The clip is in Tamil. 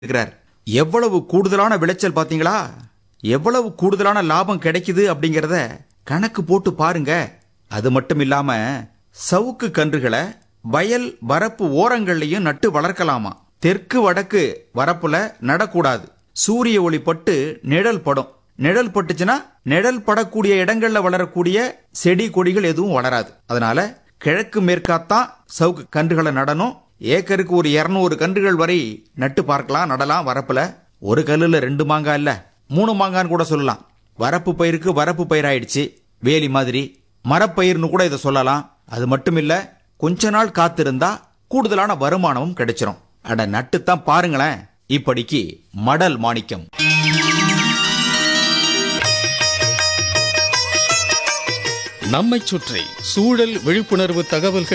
இருக்கிறார் எவ்வளவு கூடுதலான விளைச்சல் பாத்தீங்களா எவ்வளவு கூடுதலான லாபம் கிடைக்குது அப்படிங்கறத கணக்கு போட்டு பாருங்க அது மட்டும் இல்லாம சவுக்கு கன்றுகளை வயல் வரப்பு ஓரங்கள்லயும் நட்டு வளர்க்கலாமா தெற்கு வடக்கு வரப்புல நடக்கூடாது சூரிய ஒளி பட்டு நிழல் படும் நிழல் பட்டுச்சுன்னா நிழல் படக்கூடிய இடங்கள்ல வளரக்கூடிய செடி கொடிகள் எதுவும் வளராது அதனால கிழக்கு மேற்காத்தான் சவுக்கு கன்றுகளை நடணும் ஏக்கருக்கு ஒரு இருநூறு கன்றுகள் வரை நட்டு பார்க்கலாம் நடலாம் வரப்புல ஒரு கல்லுல ரெண்டு மாங்காய் இல்ல மூணு மாங்கான்னு கூட சொல்லலாம் வரப்பு பயிருக்கு வரப்பு பயிராயிடுச்சு வேலி மாதிரி மரப்பயிர்னு கூட இதை சொல்லலாம் அது மட்டும் இல்ல கொஞ்ச நாள் காத்திருந்தா கூடுதலான வருமானமும் கிடைச்சிரும் அட நட்டுத்தான் பாருங்களேன் இப்படிக்கு மடல் மாணிக்கம் நம்மைச் சுற்றி சூழல் விழிப்புணர்வு தகவல்கள்